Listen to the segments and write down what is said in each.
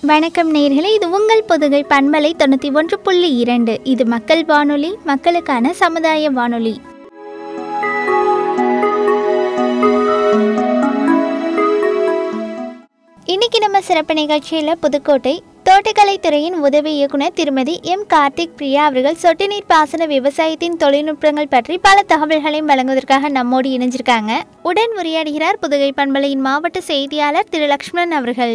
வணக்கம் நேர்களே இது உங்கள் பொதுகை பண்பலை தொண்ணூற்றி ஒன்று புள்ளி இரண்டு இது மக்கள் வானொலி மக்களுக்கான சமுதாய வானொலி இன்னைக்கு நம்ம சிறப்பு நிகழ்ச்சியில் புதுக்கோட்டை தோட்டக்கலைத்துறையின் உதவி இயக்குனர் திருமதி எம் கார்த்திக் பிரியா அவர்கள் சொட்டு நீர் பாசன விவசாயத்தின் தொழில்நுட்பங்கள் பற்றி பல தகவல்களையும் வழங்குவதற்காக நம்மோடு இணைஞ்சிருக்காங்க உடன் உரையாடுகிறார் புதுகை பண்பலையின் மாவட்ட செய்தியாளர் திரு லக்ஷ்மணன் அவர்கள்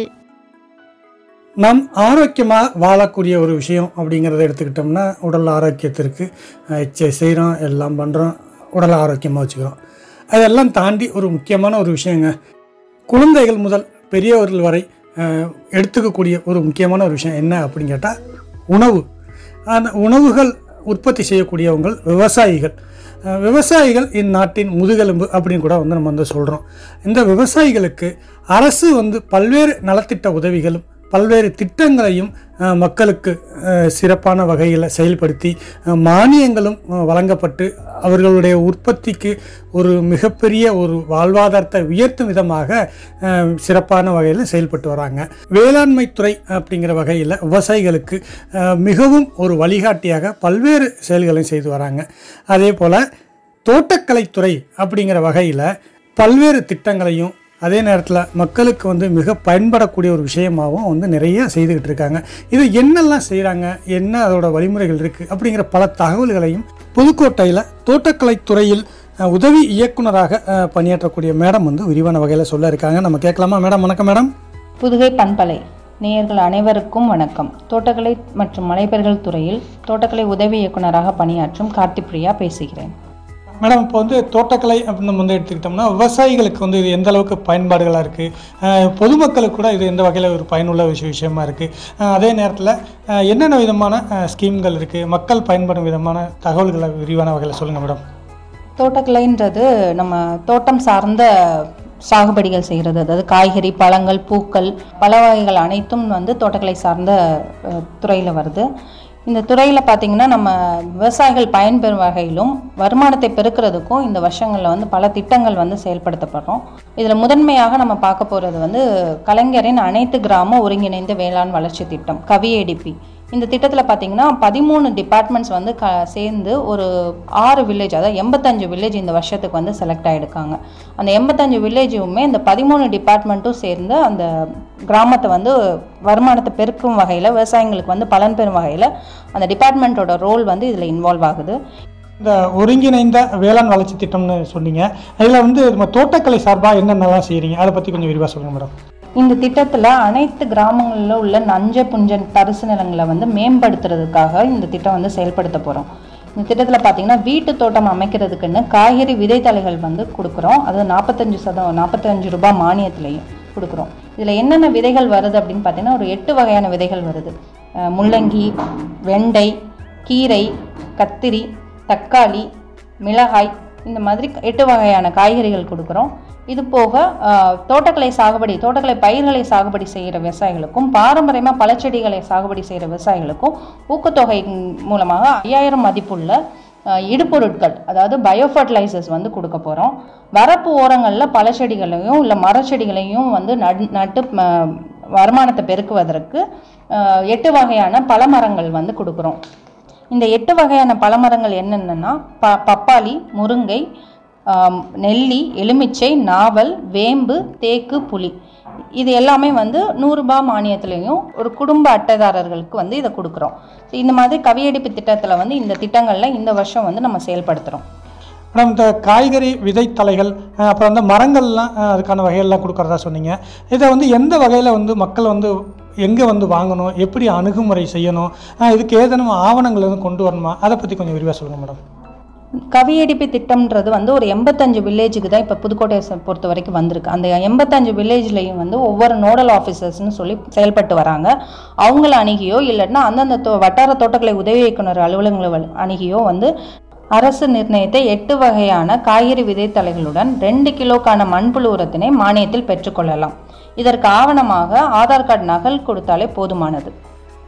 நாம் ஆரோக்கியமாக வாழக்கூடிய ஒரு விஷயம் அப்படிங்கிறத எடுத்துக்கிட்டோம்னா உடல் ஆரோக்கியத்திற்கு எக்ஸசைஸ் செய்கிறோம் எல்லாம் பண்ணுறோம் உடல் ஆரோக்கியமாக வச்சுக்கிறோம் அதெல்லாம் தாண்டி ஒரு முக்கியமான ஒரு விஷயங்க குழந்தைகள் முதல் பெரியவர்கள் வரை அஹ், எடுத்துக்கக்கூடிய ஒரு முக்கியமான ஒரு விஷயம் என்ன அப்படின்னு கேட்டால் உணவு அந்த உணவுகள் உற்பத்தி செய்யக்கூடியவங்க விவசாயிகள் அஹ், விவசாயிகள் இந்நாட்டின் முதுகெலும்பு அப்படின்னு கூட வந்து நம்ம வந்து சொல்கிறோம் இந்த விவசாயிகளுக்கு அரசு வந்து பல்வேறு நலத்திட்ட உதவிகளும் பல்வேறு திட்டங்களையும் அஹ், மக்களுக்கு அஹ், சிறப்பான வகையில் செயல்படுத்தி அஹ், மானியங்களும் அஹ், வழங்கப்பட்டு அவர்களுடைய உற்பத்திக்கு ஒரு மிகப்பெரிய ஒரு வாழ்வாதாரத்தை உயர்த்தும் விதமாக அஹ், சிறப்பான வகையில் செயல்பட்டு வராங்க வேளாண்மை துறை அப்படிங்கிற வகையில் விவசாயிகளுக்கு அஹ், மிகவும் ஒரு வழிகாட்டியாக பல்வேறு செயல்களையும் செய்து வராங்க அதே போல் தோட்டக்கலைத்துறை அப்படிங்கிற வகையில் பல்வேறு திட்டங்களையும் அதே நேரத்தில் மக்களுக்கு வந்து மிக பயன்படக்கூடிய ஒரு விஷயமாகவும் வந்து நிறைய செய்துக்கிட்டு இருக்காங்க இது என்னெல்லாம் செய்கிறாங்க என்ன அதோட வழிமுறைகள் இருக்குது அப்படிங்கிற பல தகவல்களையும் புதுக்கோட்டையில் தோட்டக்கலைத்துறையில் அஹ், உதவி இயக்குனராக அஹ், பணியாற்றக்கூடிய மேடம் வந்து விரிவான வகையில் சொல்ல இருக்காங்க நம்ம கேட்கலாமா மேடம் வணக்கம் மேடம் புதுகை பண்பலை நேயர்கள் அனைவருக்கும் வணக்கம் தோட்டக்கலை மற்றும் மலைப்பயிர்கள் துறையில் தோட்டக்கலை உதவி இயக்குனராக பணியாற்றும் கார்த்திக் பிரியா பேசுகிறேன் மேடம் இப்போ வந்து தோட்டக்கலை அப்படின்னு நம்ம வந்து எடுத்துக்கிட்டோம்னா விவசாயிகளுக்கு வந்து இது எந்த அளவுக்கு பயன்பாடுகளாக இருக்குது பொதுமக்களுக்கு கூட இது எந்த வகையில் ஒரு பயனுள்ள விஷய விஷயமா இருக்குது அதே நேரத்தில் அஹ், என்னென்ன விதமான அஹ், ஸ்கீம்கள் இருக்குது மக்கள் பயன்படும் விதமான தகவல்களை விரிவான வகையில் சொல்லுங்கள் மேடம் தோட்டக்கலைன்றது நம்ம தோட்டம் சார்ந்த சாகுபடிகள் செய்கிறது அதாவது காய்கறி பழங்கள் பூக்கள் பல வகைகள் அனைத்தும் வந்து தோட்டக்கலை சார்ந்த துறையில் வருது இந்த துறையில் பார்த்திங்கன்னா நம்ம விவசாயிகள் பயன்பெறும் வகையிலும் வருமானத்தை பெருக்கிறதுக்கும் இந்த வருஷங்களில் வந்து பல திட்டங்கள் வந்து செயல்படுத்தப்படுறோம் இதில் முதன்மையாக நம்ம பார்க்க போகிறது வந்து கலைஞரின் அனைத்து கிராம ஒருங்கிணைந்த வேளாண் வளர்ச்சி திட்டம் கவிஏடிபி இந்த திட்டத்தில் பார்த்தீங்கன்னா பதிமூணு டிபார்ட்மெண்ட்ஸ் வந்து க சேர்ந்து ஒரு ஆறு வில்லேஜ் அதாவது எண்பத்தஞ்சு வில்லேஜ் இந்த வருஷத்துக்கு வந்து செலக்ட் ஆகிடுக்காங்க அந்த எண்பத்தஞ்சு வில்லேஜுமே இந்த பதிமூணு டிபார்ட்மெண்ட்டும் சேர்ந்து அந்த கிராமத்தை வந்து வருமானத்தை பெருக்கும் வகையில் விவசாயிங்களுக்கு வந்து பலன் பெறும் வகையில் அந்த டிபார்ட்மெண்ட்டோட ரோல் வந்து இதில் இன்வால்வ் ஆகுது இந்த ஒருங்கிணைந்த வேளாண் வளர்ச்சி திட்டம்னு சொன்னீங்க அதில் வந்து நம்ம தோட்டக்கலை சார்பாக என்னென்னலாம் செய்கிறீங்க அதை பற்றி கொஞ்சம் விரிவாக சொல்லுங்கள் மேடம் இந்த திட்டத்தில் அனைத்து கிராமங்களில் உள்ள நஞ்ச புஞ்ச தரிசு நிலங்களை வந்து மேம்படுத்துறதுக்காக இந்த திட்டம் வந்து செயல்படுத்த போகிறோம் இந்த திட்டத்தில் பார்த்தீங்கன்னா வீட்டு தோட்டம் அமைக்கிறதுக்குன்னு காய்கறி விதைத்தலைகள் வந்து கொடுக்குறோம் அது நாற்பத்தஞ்சு சதம் நாற்பத்தஞ்சு ரூபாய் மானியத்திலையும் கொடுக்குறோம் இதில் என்னென்ன விதைகள் வருது அப்படின்னு பார்த்தீங்கன்னா ஒரு எட்டு வகையான விதைகள் வருது அஹ் முள்ளங்கி வெண்டை கீரை கத்திரி தக்காளி மிளகாய் இந்த மாதிரி எட்டு வகையான காய்கறிகள் கொடுக்குறோம் இது போக ஆஹ், தோட்டக்கலை சாகுபடி தோட்டக்கலை பயிர்களை சாகுபடி செய்கிற விவசாயிகளுக்கும் பாரம்பரியமாக பழச்செடிகளை சாகுபடி செய்கிற விவசாயிகளுக்கும் ஊக்கத்தொகை மூலமாக ஐயாயிரம் மதிப்புள்ள ஆஹ், இடுபொருட்கள் அதாவது பயோ ஃபர்டிலைசர்ஸ் வந்து கொடுக்க போகிறோம் வரப்பு ஓரங்களில் பழச்செடிகளையும் இல்லை மரச்செடிகளையும் வந்து நட் நட்டு ம- வருமானத்தை பெருக்குவதற்கு ஆஹ், எட்டு வகையான பழமரங்கள் வந்து கொடுக்குறோம் இந்த எட்டு வகையான பழமரங்கள் என்னென்னா ப பப்பாளி முருங்கை ஆம், நெல்லி எலுமிச்சை நாவல் வேம்பு தேக்கு புளி இது எல்லாமே வந்து நூறுரூபா மானியத்துலேயும் ஒரு குடும்ப அட்டைதாரர்களுக்கு வந்து இதை கொடுக்குறோம் இந்த மாதிரி கவியடிப்பு திட்டத்தில் வந்து இந்த திட்டங்களில் இந்த வருஷம் வந்து நம்ம செயல்படுத்துகிறோம் மேடம் இந்த காய்கறி விதைத்தலைகள் அஹ், அப்புறம் வந்து மரங்கள்லாம் அஹ், அதுக்கான வகையெல்லாம் கொடுக்கறதா சொன்னீங்க இதை வந்து எந்த வகையில் வந்து மக்கள் வந்து எங்கே வந்து வாங்கணும் எப்படி அணுகுமுறை செய்யணும் அஹ், இதுக்கு ஏதேனும் ஆவணங்கள் எதுவும் கொண்டு வரணுமா அதை பற்றி கொஞ்சம் விரிவாக சொல்லுங்கள் மேடம் கவியடிப்பு திட்டம்ன்றது வந்து ஒரு எண்பத்தஞ்சு வில்லேஜுக்கு தான் இப்போ புதுக்கோட்டையை ச- பொறுத்த வரைக்கும் வந்திருக்கு அந்த எண்பத்தஞ்சு வில்லேஜ்லேயும் வந்து ஒவ்வொரு நோடல் ஆஃபீஸர்ஸ்னு சொல்லி செயல்பட்டு வராங்க அவங்கள அணுகியோ இல்லைன்னா அந்தந்த தோ வட்டார தோட்டக்கலை உதவி இயக்குனர் அலுவலகங்களை வ- அணுகியோ வந்து அரசு நிர்ணயித்த எட்டு வகையான காய்கறி விதைத்தலைகளுடன் ரெண்டு கிலோக்கான மண்புழு உரத்தினை மானியத்தில் பெற்றுக்கொள்ளலாம் இதற்கு ஆவணமாக ஆதார் கார்டு நகல் கொடுத்தாலே போதுமானது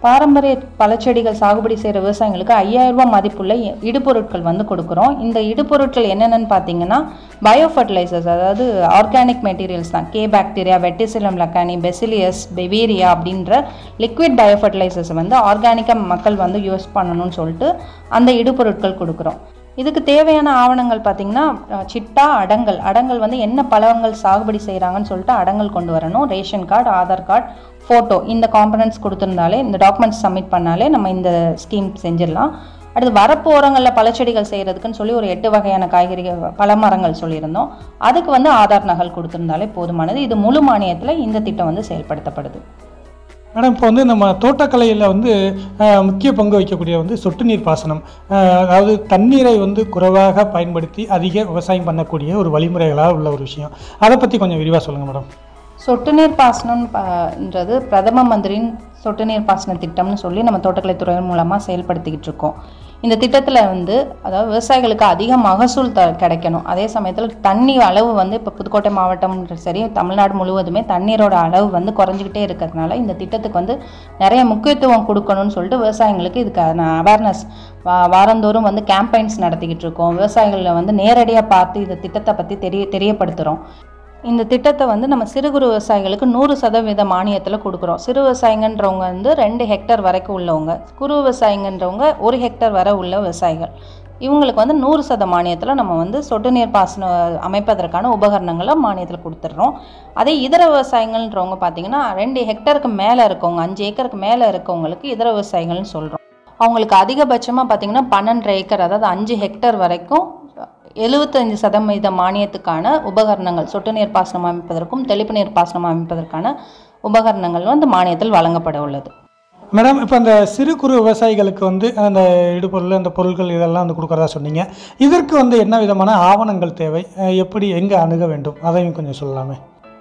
பாரம்பரிய பழச்செடிகள் சாகுபடி செய்கிற விவசாயிங்களுக்கு ஐயாயிரம் ரூபாய் மதிப்புள்ள இ- இடுபொருட்கள் வந்து கொடுக்குறோம் இந்த இடுபொருட்கள் என்னென்னு பார்த்தீங்கன்னா பயோ ஃபர்டிலைசர்ஸ் அதாவது ஆர்கானிக் மெட்டீரியல்ஸ் தான் கே bacteria Verticillium lecanii Bacillus Beauveria அப்படின்ற லிக்விட் பயோ ஃபர்டிலைசர்ஸ் வந்து ஆர்கானிக்காக மக்கள் வந்து யூஸ் பண்ணணும்னு சொல்லிட்டு அந்த இடுபொருட்கள் கொடுக்குறோம் இதுக்கு தேவையான ஆவணங்கள் பார்த்தீங்கன்னா அஹ், சிட்டா அடங்கல் அடங்கல் வந்து என்ன பழங்கள் சாகுபடி செய்கிறாங்கன்னு சொல்லிட்டு அடங்கல் கொண்டு வரணும் ration card Aadhaar card photo இந்த காம்பனன்ட்ஸ் கொடுத்துருந்தாலே இந்த டாக்குமெண்ட்ஸ் சப்மிட் பண்ணாலே நம்ம இந்த ஸ்கீம் செஞ்சிடலாம் அடுத்து வரப்பு ஓரங்களில் பழச்செடிகள் செய்கிறதுக்குன்னு சொல்லி ஒரு எட்டு வகையான காய்கறி பழமரங்கள் சொல்லியிருந்தோம் அதுக்கு வந்து ஆதார் நகல் கொடுத்துருந்தாலே போதுமானது இது முழு மானியத்தில் இந்த திட்டம் வந்து செயல்படுத்தப்படுது மேடம் இப்போ வந்து நம்ம தோட்டக்கலையில் வந்து அஹ், முக்கிய பங்கு வகிக்கக்கூடிய வந்து சொட்டு நீர் பாசனம் அஹ், அதாவது தண்ணீரை வந்து குறைவாக பயன்படுத்தி அதிக விவசாயம் பண்ணக்கூடிய ஒரு வழிமுறைகளாக உள்ள ஒரு விஷயம் அதை பற்றி கொஞ்சம் விரிவாக சொல்லுங்கள் மேடம் சொட்டு நீர் பாசனம் பன்றது பிரதம மந்திரியின் சொட்டு நீர் பாசன திட்டம்னு சொல்லி நம்ம தோட்டக்கலைத்துறை மூலமாக செயல்படுத்திக்கிட்டு இருக்கோம் இந்த திட்டத்தில் வந்து அதாவது விவசாயிகளுக்கு அதிக மகசூல் த கிடைக்கணும் அதே சமயத்தில் தண்ணி அளவு வந்து இப்போ புதுக்கோட்டை மாவட்டம் சரி தமிழ்நாடு முழுவதுமே தண்ணீரோட அளவு வந்து குறைஞ்சிக்கிட்டே இருக்கிறதுனால இந்த திட்டத்துக்கு வந்து நிறைய முக்கியத்துவம் கொடுக்கணும்னு சொல்லிட்டு விவசாயிங்களுக்கு இதுக்கான அவேர்னஸ் வாரந்தோறும் வந்து கேம்பெயின்ஸ் நடத்திக்கிட்டு இருக்கோம் விவசாயிகளை வந்து நேரடியாக பார்த்து இந்த திட்டத்தை பற்றி தெரிய தெரியப்படுத்துகிறோம் இந்த திட்டத்தை வந்து நம்ம சிறு குறு விவசாயிகளுக்கு நூறு சதவீத மானியத்தில் கொடுக்குறோம் சிறு விவசாயிங்கன்றவங்க வந்து ரெண்டு ஹெக்டேர் வரைக்கும் உள்ளவங்க குறு விவசாயிங்கன்றவங்க ஒரு ஹெக்டேர் வரை உள்ள விவசாயிகள் இவங்களுக்கு வந்து நூறு சத மானியத்தில் நம்ம வந்து சொட்டு நீர் பாசனம் அமைப்பதற்கான உபகரணங்களை மானியத்தில் கொடுத்துட்றோம் அதே இதர விவசாயிகள்ன்றவங்க பார்த்தீங்கன்னா ரெண்டு ஹெக்டருக்கு மேலே இருக்கவங்க அஞ்சு ஏக்கருக்கு மேலே இருக்கவங்களுக்கு இதர விவசாயிகள்னு சொல்கிறோம் அவங்களுக்கு அதிகபட்சமாக பார்த்தீங்கன்னா பன்னெண்டு ஏக்கர் அதாவது அஞ்சு ஹெக்டேர் வரைக்கும் எழுபத்தஞ்சு சதவீத மானியத்துக்கான உபகரணங்கள் சொட்டு நீர் பாசனம் அமைப்பதற்கும் தெளிப்பு நீர் பாசனம் அமைப்பதற்கான உபகரணங்கள் வந்து மானியத்தில் வழங்கப்பட உள்ளது மேடம் இப்போ அந்த சிறு குறு விவசாயிகளுக்கு வந்து அந்த இடுபொருள் அந்த பொருட்கள் இதெல்லாம் வந்து கொடுக்குறதா சொன்னீங்க இதற்கு வந்து என்ன விதமான ஆவணங்கள் தேவை அஹ், எப்படி எங்கே அணுக வேண்டும் அதையும் கொஞ்சம் சொல்லலாமே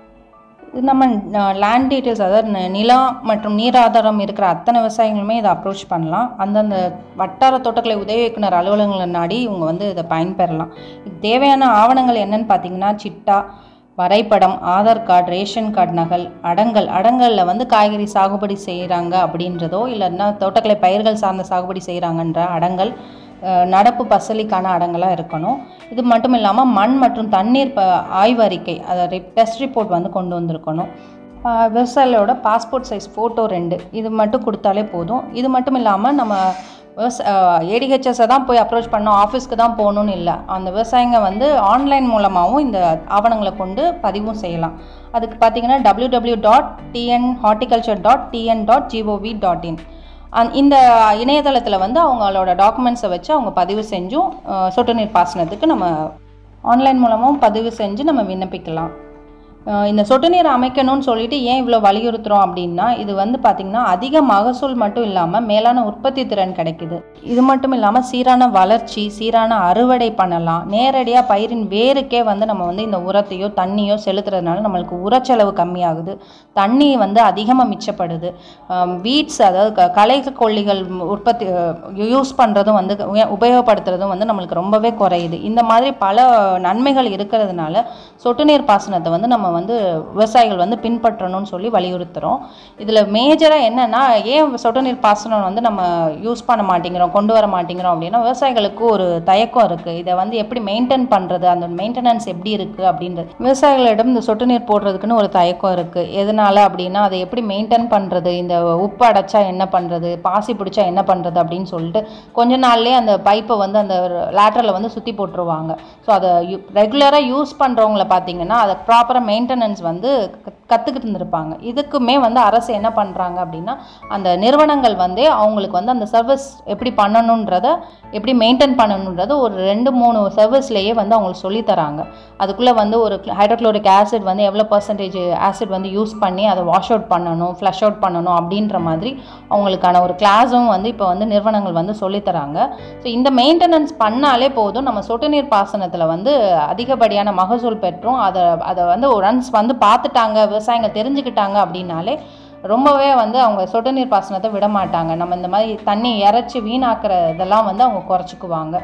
இது நம்ம லேண்ட் டீட்டெயில்ஸ் அதாவது ந- நிலம் மற்றும் நீர் ஆதாரம் இருக்கிற அத்தனை விவசாயிகளுமே இதை அப்ரோச் பண்ணலாம் அந்தந்த வட்டார தோட்டக்கலை உதவி இயக்குனர் அலுவலகங்களை நாடி இவங்க வந்து இதை பயன்பெறலாம் இது தேவையான ஆவணங்கள் என்னன்னு பார்த்தீங்கன்னா சிட்டா வரைபடம் ஆதார் கார்டு ரேஷன் கார்டு நகல் அடங்கல் அடங்கலில் வந்து காய்கறி சாகுபடி செய்கிறாங்க அப்படின்றதோ இல்லைன்னா தோட்டக்கலை பயிர்கள் சார்ந்த சாகுபடி செய்கிறாங்கன்ற அடங்கல் அஹ், நடப்பு பசலிக்கான அடங்கலாக இருக்கணும் இது மட்டும் இல்லாமல் மண் மற்றும் தண்ணீர் ப ஆய்வறிக்கை அதை டெஸ்ட் ரிப்போர்ட் வந்து கொண்டு வந்திருக்கணும் ஆஹ் விவசாயியோட பாஸ்போர்ட் சைஸ் ஃபோட்டோ ரெண்டு இது மட்டும் கொடுத்தாலே போதும் இது மட்டும் இல்லாமல் நம்ம விவசா ஏடிஹெச்எஸை தான் போய் அப்ரோச் பண்ணோம் ஆஃபீஸ்க்கு தான் போகணும்னு இல்லை அந்த விவசாயிங்க வந்து ஆன்லைன் மூலமாகவும் இந்த ஆவணங்களை கொண்டு பதிவும் செய்யலாம் அதுக்கு பார்த்தீங்கன்னா W W dot TN horticulture dot TN dot GOV dot in அந் இந்த இணையதளத்தில் வந்து அவங்களோட டாக்குமெண்ட்ஸை வச்சு அவங்க பதிவு செஞ்சும் அஹ், சொட்டு நீர் பாசனத்துக்கு நம்ம ஆன்லைன் மூலமும் பதிவு செஞ்சு நம்ம விண்ணப்பிக்கலாம் அஹ், இந்த சொட்டு நீர் அமைக்கணும்னு சொல்லிட்டு ஏன் இவ்வளோ வலியுறுத்துறோம் அப்படின்னா இது வந்து பார்த்திங்கன்னா அதிக மகசூல் மட்டும் இல்லாமல் மேலான உற்பத்தி திறன் கிடைக்குது இது மட்டும் இல்லாமல் சீரான வளர்ச்சி சீரான அறுவடை பண்ணலாம் நேரடியாக பயிரின் வேருக்கே வந்து நம்ம வந்து இந்த உரத்தையோ தண்ணியோ செலுத்துறதுனால நம்மளுக்கு உரச்செலவு கம்மியாகுது தண்ணி வந்து அதிகமாக மிச்சப்படுது வீட்ஸ் அதாவது க- களை கொல்லிகள் ம், உற்பத்தி யூஸ் பண்ணுறதும் வந்து உய- உபயோகப்படுத்துறதும் வந்து நம்மளுக்கு ரொம்பவே குறையுது இந்த மாதிரி பல நன்மைகள் இருக்கிறதுனால சொட்டு நீர் பாசனத்தை வந்து நம்ம வந்து விவசாயிகள் வந்து பின்பற்றணும்னு சொல்லி வலியுறுத்துகிறோம் இதில் மேஜராக என்னென்னா ஏன் சொட்டு நீர் பாசனம் வந்து நம்ம யூஸ் பண்ண மாட்டேங்கிறோம் கொண்டு வர மாட்டேங்கிறோம் அப்படின்னா விவசாயிகளுக்கு ஒரு தயக்கம் இருக்குது இதை வந்து எப்படி மெயின்டைன் பண்ணுறது அந்த மெயின்டெனன்ஸ் எப்படி இருக்குது அப்படின்றது விவசாயிகளிடம் இந்த சொட்டு நீர் போடுறதுக்குன்னு ஒரு தயக்கம் இருக்குது எதனால அப்படின்னா அதை எப்படி மெயின்டைன் பண்ணுறது இந்த உப்பு அடைச்சா என்ன பண்ணுறது பாசி பிடிச்சா என்ன பண்ணுறது அப்படின்னு சொல்லிட்டு கொஞ்ச நாள்லயே அந்த பைப்பை வந்து அந்த லேட்டரில் வந்து சுற்றி போட்டுருவாங்க ஸோ அதை ரெகுலராக யூஸ் பண்ணுறவங்கள பார்த்தீங்கன்னா அதை ப்ராப்பராக மெயின்டெனன்ஸ் வந்து க- கத்துக்கிட்டு இருந்திருப்பாங்க இதுக்குமே வந்து அரசு என்ன பண்ணுறாங்க அப்படின்னா அந்த நிறுவனங்கள் வந்து அவங்களுக்கு வந்து அந்த சர்வீஸ் எப்படி பண்ணணுன்றத எப்படி மெயின்டைன் பண்ணணுன்றத ஒரு ரெண்டு மூணு சர்வீஸ்லேயே வந்து அவங்களுக்கு சொல்லித் தராங்க அதுக்குள்ளே வந்து ஒரு ஹைட்ரோக்ளோரிக் ஆசிட் வந்து எவ்வளோ பர்சன்டேஜ் ஆசிட் வந்து யூஸ் பண்ணி அதை வாஷ் அவுட் பண்ணணும் ஃப்ளஷ் அவுட் பண்ணணும் அப்படின்ற மாதிரி அவங்களுக்கான ஒரு கிளாஸும் வந்து இப்போ வந்து நிறுவனங்கள் வந்து சொல்லித் தராங்க ஸோ இந்த மெயின்டெனன்ஸ் பண்ணாலே போதும் நம்ம சொட்டு நீர் பாசனத்தில் வந்து அதிகப்படியான மகசூல் பெற்றோம் அதை அதை வந்து ஒன்ஸ் வந்து பார்த்துட்டாங்க விவசாயிங்க தெரிஞ்சுக்கிட்டாங்க அப்படின்னாலே ரொம்பவே வந்து அவங்க சொட்டு நீர் பாசனத்தை விட மாட்டாங்க நம்ம இந்த மாதிரி தண்ணி இறைச்சி வீணாக்குற இதெல்லாம் வந்து அவங்க குறைச்சிக்குவாங்க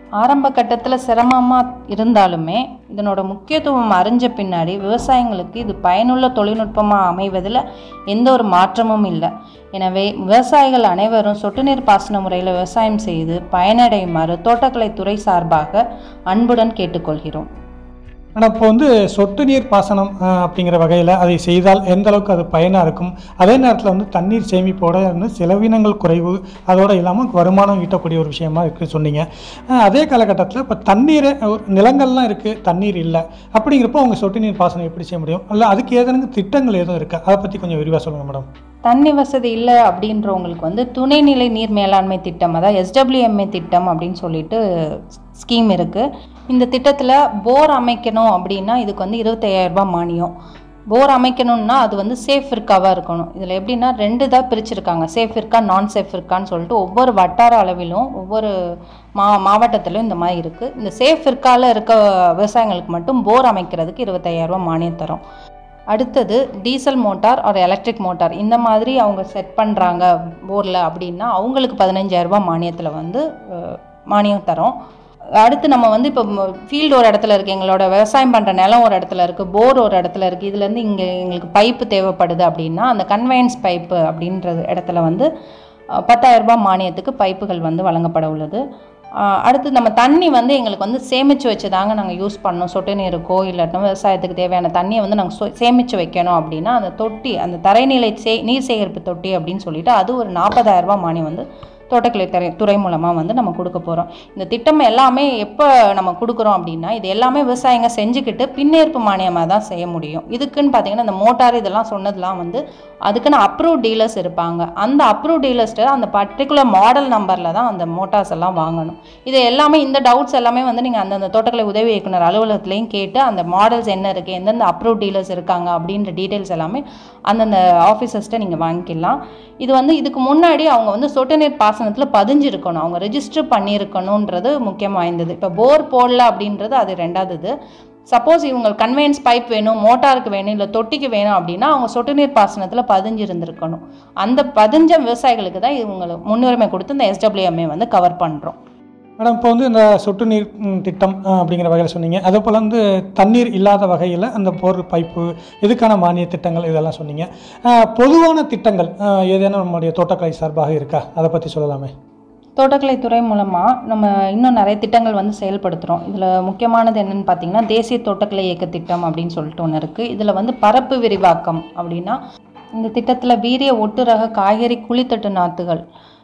ஆரம்ப கட்டத்தில் சிரமமாக இருந்தாலுமே இதனோட முக்கியத்துவம் அறிஞ்ச பின்னாடி விவசாயிங்களுக்கு இது பயனுள்ள தொழில்நுட்பமாக அமைவதில் எந்த ஒரு மாற்றமும் இல்லை எனவே விவசாயிகள் அனைவரும் சொட்டு நீர் பாசன முறையில் விவசாயம் செய்து பயனடையுமாறு தோட்டக்கலைத்துறை சார்பாக அன்புடன் கேட்டுக்கொள்கிறோம் ஆனால் இப்போ வந்து சொட்டு நீர் பாசனம் அஹ், அப்படிங்கிற வகையில் அதை செய்தால் எந்த அளவுக்கு அது பயனாக இருக்கும் அதே நேரத்தில் வந்து தண்ணீர் சேமிப்போட வந்து செலவினங்கள் குறைவு அதோடு இல்லாமல் வருமானம் ஈட்டக்கூடிய ஒரு விஷயமா இருக்குது சொன்னீங்க அஹ், அதே காலகட்டத்தில் இப்போ தண்ணீரை ஒரு நிலங்கள்லாம் இருக்குது தண்ணீர் இல்லை அப்படிங்கிறப்போ அவங்க சொட்டு நீர் பாசனம் எப்படி செய்ய முடியும் இல்லை அதுக்கு ஏதேனும் திட்டங்கள் எதுவும் இருக்கா அதை பற்றி கொஞ்சம் விரிவாக சொல்லுங்கள் மேடம் தண்ணி வசதி இல்லை அப்படின்றவங்களுக்கு வந்து துணைநிலை நீர் மேலாண்மை திட்டம் அதாவது எஸ்டபிள்யூஎம்ஏ திட்டம் அப்படின்னு சொல்லிட்டு ஸ்கீம் இருக்குது இந்த திட்டத்தில் போர் அமைக்கணும் அப்படின்னா இதுக்கு வந்து 25000 ரூபாய் மானியம் போர் அமைக்கணும்னா அது வந்து சேஃப் இருக்காவாக இருக்கணும் இதில் எப்படின்னா ரெண்டு தான் பிரிச்சிருக்காங்க சேஃப் இருக்கா நான் சேஃப் இருக்கான்னு சொல்லிட்டு ஒவ்வொரு வட்டார அளவிலும் ஒவ்வொரு மா மாவட்டத்திலும் இந்த மாதிரி இருக்குது இந்த சேஃப் இருக்கால இருக்க விவசாயிங்களுக்கு மட்டும் போர் அமைக்கிறதுக்கு 25000 ரூபாய் மானியம் தரும் அடுத்தது டீசல் மோட்டார் ஒரு எலக்ட்ரிக் மோட்டார் இந்த மாதிரி அவங்க செட் பண்ணுறாங்க போரில் அப்படின்னா அவங்களுக்கு 15000 ரூபாய் மானியத்தில் வந்து அஹ், மானியம் தரோம் அடுத்து நம்ம வந்து இப்போ ஃபீல்டு ஒரு இடத்துல இருக்குது எங்களோட விவசாயம் பண்ணுற நிலம் ஒரு இடத்துல இருக்குது போர் ஒரு இடத்துல இருக்குது இதுலேருந்து இங்கே எங்களுக்கு பைப்பு தேவைப்படுது அப்படின்னா அந்த கன்வெயன்ஸ் பைப்பு அப்படின்ற இடத்துல வந்து அஹ், 10000 ரூபாய் மானியத்துக்கு பைப்புகள் வந்து வழங்கப்பட உள்ளது ஆஹ் அடுத்து நம்ம தண்ணி வந்து எங்களுக்கு வந்து சேமித்து வச்சு தாங்க நாங்கள் யூஸ் பண்ணோம் சொட்டு நீருக்கோ இல்லாட்டினா விவசாயத்துக்கு தேவையான தண்ணியை வந்து நாங்கள் சேமித்து வைக்கணும் அப்படின்னா அந்த தொட்டி அந்த தரைநிலை சே நீர் சேகரிப்பு தொட்டி அப்படின்னு சொல்லிட்டு அது ஒரு 40000 ரூபாய் மானியம் வந்து தோட்டக்கலை துறை துறை மூலமாக வந்து நம்ம கொடுக்க போகிறோம் இந்த திட்டம் எல்லாமே எப்போ நம்ம கொடுக்குறோம் அப்படின்னா இது எல்லாமே விவசாயிங்க செஞ்சுக்கிட்டு பின்னேற்பு மானியமாக தான் செய்ய முடியும் இதுக்குன்னு பார்த்தீங்கன்னா இந்த மோட்டார் இதெல்லாம் சொன்னதெல்லாம் வந்து அதுக்குன்னு அப்ரூவ் டீலர்ஸ் இருப்பாங்க அந்த அப்ரூவ் டீலர்ஸ்ட்டு அந்த பர்டிகுலர் மாடல் நம்பரில் தான் அந்த மோட்டார்ஸ் எல்லாம் வாங்கணும் இது எல்லாமே இந்த டவுட்ஸ் எல்லாமே வந்து நீங்கள் அந்தந்த தோட்டக்கலை உதவி இயக்குனர் அலுவலகத்துலேயும் கேட்டு அந்த மாடல்ஸ் என்ன இருக்குது எந்தெந்த அப்ரூவ் டீலர்ஸ் இருக்காங்க அப்படின்ற டீட்டெயில்ஸ் எல்லாமே அந்தந்த ஆஃபீஸர்ஸ்ட்டை நீங்கள் வாங்கிக்கலாம் இது வந்து இதுக்கு முன்னாடி அவங்க வந்து சொட்டு நீர் பாசனத்தில் பதிஞ்சிருக்கணும் அவங்க ரெஜிஸ்டர் பண்ணியிருக்கணுன்றது முக்கியம் வாய்ந்தது இப்போ போர் போடல அப்படின்றது அது ரெண்டாவது இது சப்போஸ் இவங்க கன்வெயன்ஸ் பைப் வேணும் மோட்டாருக்கு வேணும் இல்லை தொட்டிக்கு வேணும் அப்படின்னா அவங்க சொட்டு நீர் பாசனத்தில் பதிஞ்சிருந்திருக்கணும் அந்த பதிஞ்ச விவசாயிகளுக்கு தான் இவங்க முன்னுரிமை கொடுத்து இந்த எஸ்டபிள்யூஎம்ஏ வந்து கவர் பண்ணுறோம் மேடம் இப்போ வந்து இந்த சொட்டு நீர் ம், திட்டம் அஹ், அப்படிங்கிற வகையில் சொன்னீங்க அதே போல் வந்து தண்ணீர் இல்லாத வகையில் அந்த போர் பைப்பு இதுக்கான மானிய திட்டங்கள் இதெல்லாம் சொன்னீங்க அஹ், பொதுவான திட்டங்கள் அஹ், ஏதேனும் நம்முடைய தோட்டக்கலை சார்பாக இருக்கா அதை பற்றி சொல்லலாமே தோட்டக்கலைத்துறை மூலமாக நம்ம இன்னும் நிறைய திட்டங்கள் வந்து செயல்படுத்துகிறோம் இதில் முக்கியமானது என்னென்னு பார்த்தீங்கன்னா தேசிய தோட்டக்கலை இயக்க திட்டம் அப்படின்னு சொல்லிட்டு ஒன்று இருக்குது இதில் வந்து பரப்பு விரிவாக்கம் அப்படின்னா இந்த திட்டத்தில் வீரிய ஒட்டு ரக காய்கறி குழித்தட்டு நாற்றுகள்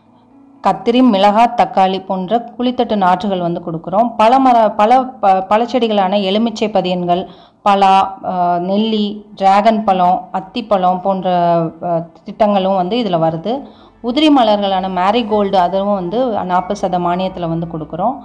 கத்திரி மிளகாய் தக்காளி போன்ற குழித்தட்டு நாற்றுகள் வந்து கொடுக்குறோம் பல மர பல ப பழச்செடிகளான எலுமிச்சை பதியன்கள் பலா அஹ், நெல்லி டிராகன் பழம் அத்திப்பழம் போன்ற அஹ், திட்டங்களும் வந்து இதில் வருது உதிரி மலர்களான மேரிகோல்டு அதுவும் வந்து நாற்பது சத மானியத்தில் வந்து கொடுக்குறோம்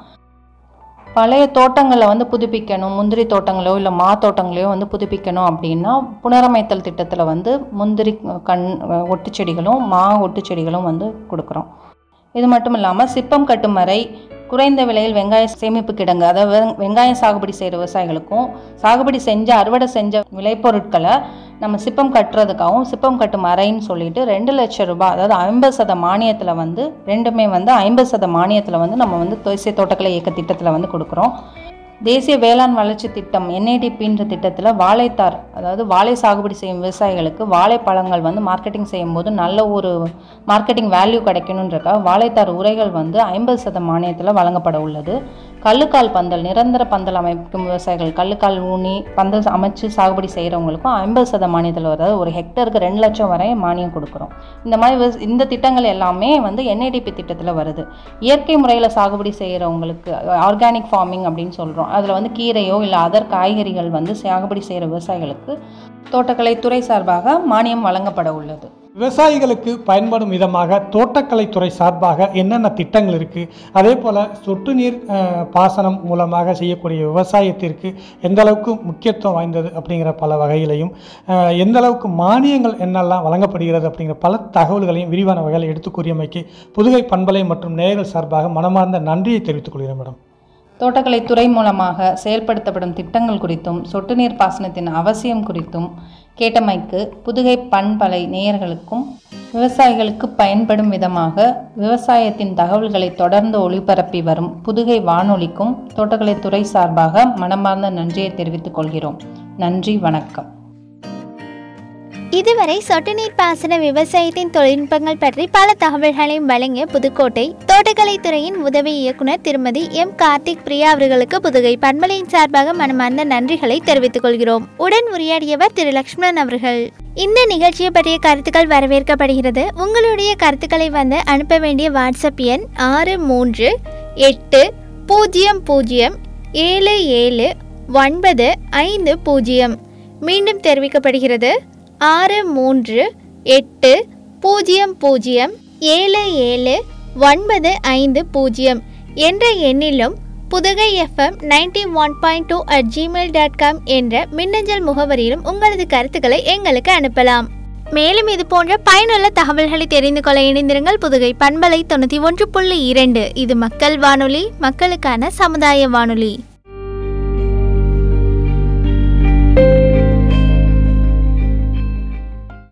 பழைய தோட்டங்களை வந்து புதுப்பிக்கணும் முந்திரி தோட்டங்களோ இல்லை மா தோட்டங்களையோ வந்து புதுப்பிக்கணும் அப்படின்னா புனரமைத்தல் திட்டத்தில் வந்து முந்திரி கண் ஒட்டு செடிகளும் மா ஒட்டு செடிகளும் வந்து கொடுக்குறோம் இது மட்டும் இல்லாமல் சிப்பம் கட்டும் வரை குறைந்த விலையில் வெங்காய சேமிப்பு கிடங்கு அதாவது வெங்- வெங்காயம் சாகுபடி செய்கிற விவசாயிகளுக்கும் சாகுபடி செஞ்ச அறுவடை செஞ்ச விளைபொருட்களை நம்ம சிப்பம் கட்டுறதுக்காகவும் சிப்பம் கட்டும் அறைன்னு சொல்லிட்டு ரெண்டு லட்சம் ரூபாய் அதாவது ஐம்பது சத மானியத்தில் வந்து ரெண்டுமே வந்து ஐம்பது சத மானியத்தில் வந்து நம்ம வந்து தேசிய தோட்டக்கலை இயக்க திட்டத்தில் வந்து கொடுக்குறோம் தேசிய வேளாண் வளர்ச்சி திட்டம் என்ஏடிபின்ற திட்டத்தில் வாழைத்தார் அதாவது வாழை சாகுபடி செய்யும் விவசாயிகளுக்கு வாழைப்பழங்கள் வந்து மார்க்கெட்டிங் செய்யும்போது நல்ல ஒரு மார்க்கெட்டிங் வேல்யூ கிடைக்கணுன்றக்காக வாழைத்தார் உரைகள் வந்து ஐம்பது சத மானியத்தில் வழங்கப்பட உள்ளது கல்லுக்கால் பந்தல் நிரந்தர பந்தல் அமைக்கும் விவசாயிகள் கல்லுக்கால் ஊனி பந்தல் அமைச்சு சாகுபடி செய்கிறவங்களுக்கும் ஐம்பது சத மானியத்தில் வராது ஒரு ஹெக்டருக்கு ரெண்டு லட்சம் வரை மானியம் கொடுக்குறோம் இந்த மாதிரி விவச- இந்த திட்டங்கள் எல்லாமே வந்து என்ஏடிபி திட்டத்தில் வருது இயற்கை முறையில் சாகுபடி செய்கிறவங்களுக்கு ஆர்கானிக் ஃபார்மிங் அப்படின்னு சொல்கிறோம் அதில் வந்து கீரையோ இல்லை அதர் காய்கறிகள் வந்து சாகுபடி செய்கிற விவசாயிகளுக்கு தோட்டக்கலைத்துறை சார்பாக மானியம் வழங்கப்பட உள்ளது விவசாயிகளுக்கு பயன்படும் விதமாக தோட்டக்கலைத்துறை சார்பாக என்னென்ன திட்டங்கள் இருக்குது அதே போல் சொட்டு நீர் அஹ், பாசனம் மூலமாக செய்யக்கூடிய விவசாயத்திற்கு எந்த அளவுக்கு முக்கியத்துவம் வாய்ந்தது அப்படிங்கிற பல வகையிலையும் அஹ், எந்த அளவுக்கு மானியங்கள் என்னெல்லாம் வழங்கப்படுகிறது அப்படிங்கிற பல தகவல்களையும் விரிவான வகையில் எடுத்து கூறியமைக்கு புதுகை பண்பலை மற்றும் நேயர்கள் சார்பாக மனமார்ந்த நன்றியை தெரிவித்துக் கொள்கிறேன் மேடம் தோட்டக்கலைத்துறை மூலமாக செயல்படுத்தப்படும் திட்டங்கள் குறித்தும் சொட்டு நீர் பாசனத்தின் அவசியம் குறித்தும் கேட்டமைக்கு புதுகை பண்பலை நேயர்களுக்கும் விவசாயிகளுக்கு பயன்படும் விதமாக விவசாயத்தின் தகவல்களை தொடர்ந்து ஒளிபரப்பி வரும் புதுகை வானொலிக்கும் தோட்டக்கலைத்துறை சார்பாக மனமார்ந்த நன்றியை தெரிவித்துக் கொள்கிறோம் நன்றி வணக்கம் இதுவரை சொட்டு நீர் பாசன விவசாயத்தின் தொழில்நுட்பங்கள் பற்றி பல தகவல்களையும் வழங்கிய புதுக்கோட்டை தோட்டக்கலைத்துறையின் உதவி இயக்குனர் திருமதி எம் கார்த்திக் பிரியா அவர்களுக்கு புதுகை பண்பலையின் சார்பாக மனமார்ந்த நன்றிகளை தெரிவித்துக் கொள்கிறோம் உடன் உரையாடியவர் திரு லக்ஷ்மணன் அவர்கள் இந்த நிகழ்ச்சியை பற்றிய கருத்துக்கள் வரவேற்கப்படுகிறது உங்களுடைய கருத்துக்களை வந்து அனுப்ப வேண்டிய வாட்ஸ்அப் எண் ஆறு மூன்று எட்டு பூஜ்ஜியம் பூஜ்ஜியம் ஏழு ஏழு ஒன்பது ஐந்து பூஜ்ஜியம் மீண்டும் தெரிவிக்கப்படுகிறது ஆறு மூன்று எட்டு பூஜ்ஜியம் பூஜ்ஜியம் ஏழு ஏழு ஒன்பது ஐந்து பூஜ்ஜியம் என்ற எண்ணிலும் Pudugai FM ninety one point two at Gmail dot com என்ற மின்னஞ்சல் முகவரியிலும் உங்களது கருத்துக்களை எங்களுக்கு அனுப்பலாம் மேலும் இது போன்ற பயனுள்ள தகவல்களை தெரிந்து கொள்ள இணைந்திருங்கள் புதுகை பண்பலை தொண்ணூற்றி ஒன்று புள்ளி இரண்டு இது மக்கள் வானொலி மக்களுக்கான சமுதாய வானொலி